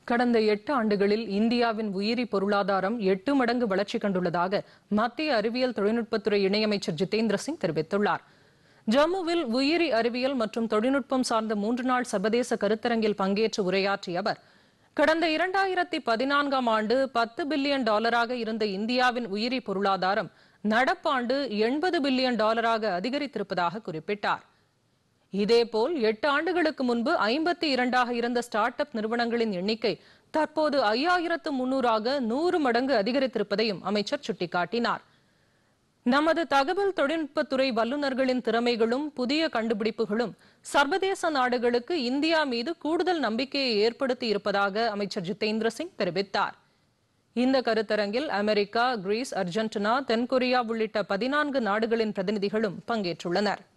கடந்த எட்டு ஆண்டுகளில் இந்தியாவின் உயிரி பொருளாதாரம் எட்டு மடங்கு வளர்ச்சி கண்டுள்ளதாக மத்திய அறிவியல் தொழில்நுட்பத்துறை இணையமைச்சர் ஜிதேந்திர சிங் தெரிவித்துள்ளார் ஜம்முவில் உயிரி அறிவியல் மற்றும் தொழில்நுட்பம் சார்ந்த மூன்று நாள் சர்வதேச கருத்தரங்கில் பங்கேற்று உரையாற்றிய அவர் கடந்த இரண்டாயிரத்தி பதினான்காம் ஆண்டு பத்து பில்லியன் டாலராக இருந்த இந்தியாவின் உயிரி பொருளாதாரம் நடப்பாண்டு எண்பது பில்லியன் டாலராக அதிகரித்திருப்பதாக குறிப்பிட்டார் இதேபோல் எட்டு ஆண்டுகளுக்கு முன்பு ஐம்பத்தி இரண்டாக இருந்த ஸ்டார்ட் அப் நிறுவனங்களின் எண்ணிக்கை தற்போது ஐயாயிரத்து முன்னூறாக நூறு மடங்கு அதிகரித்திருப்பதையும் அமைச்சர் சுட்டிக்காட்டினார் நமது தகவல் தொழில்நுட்பத்துறை வல்லுநர்களின் திறமைகளும் புதிய கண்டுபிடிப்புகளும் சர்வதேச நாடுகளுக்கு இந்தியா மீது கூடுதல் நம்பிக்கையை ஏற்படுத்தி இருப்பதாக அமைச்சர் ஜிதேந்திர சிங் தெரிவித்தார் இந்த கருத்தரங்கில் அமெரிக்கா கிரீஸ் அர்ஜென்டினா தென்கொரியா உள்ளிட்ட பதினான்கு நாடுகளின் பிரதிநிதிகளும் பங்கேற்றுள்ளனர்